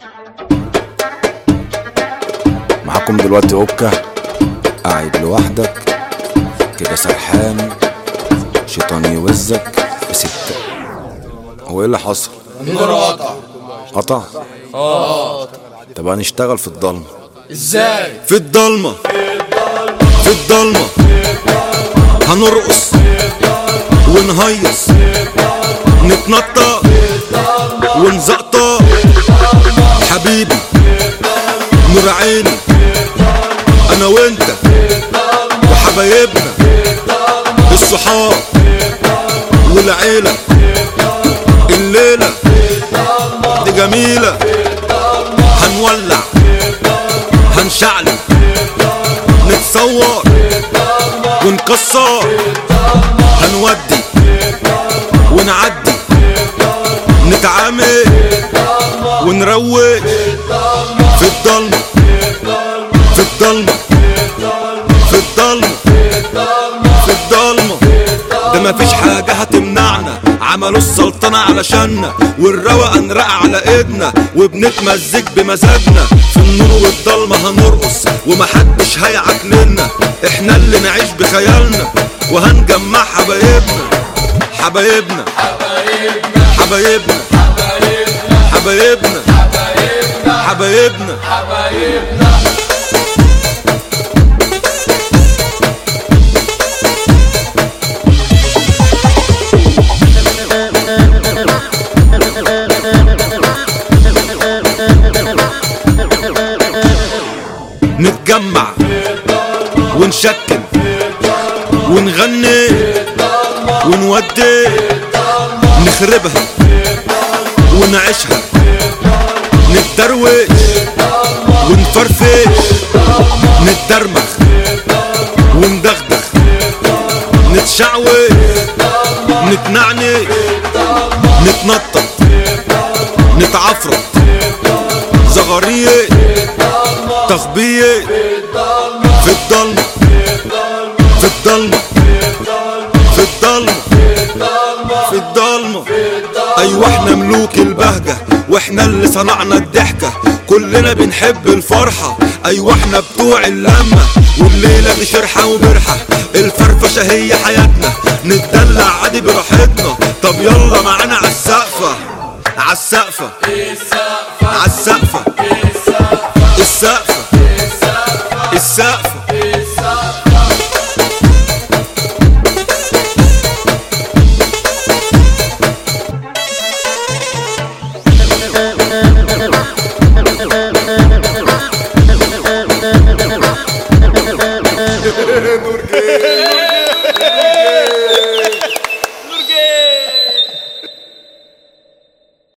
معاكم دلوقتي اوكا قاعد لوحدك كده سرحان شيطان يوزك في ستة هو ايه اللي حصل؟ النور قطع قطع؟ اه طب هنشتغل في الضلمة ازاي في الضلمة في الضلمة هنرقص ونهيص نتنطط ونزقطط حبيبي نور عيني انا وانت وحبايبنا الصحاب والعيلة الليلة دي جميلة هنولع هنشعلي نتصور ونكسر هنودي ونعدي نتعامل ونروج في الضلمة في الضلمة في الضلمة في الضلمة ده مفيش حاجة هتمنعنا عملوا السلطنة علشاننا والروقان رقع على ايدنا وبنتمزج بمزاجنا في النور والضلمة هنرقص ومحدش هيعكلنا احنا اللي نعيش بخيالنا وهنجمع حبايبنا حبايبنا حبايبنا حبايبنا حبايبنا نتجمع ونشكل ونغني ونودي نخربها ونعيشها نتدروش ونفرفش نتدرمخ وندغدغ نتشعوش نتنعنش نتنطط نتعفرط زغارية تخبية في الضلمة في الضلمة في الضلمة في الضلمة ايوه احنا ملوك البهجة واحنا اللي صنعنا الضحكة كلنا بنحب الفرحة ايوه احنا بتوع اللمة والليلة دي شرحة وبرحة الفرفشة هي حياتنا نتدلع عادي براحتنا طب يلا معانا عالسقفة عالسقفة عالسقفة السقفة السقفة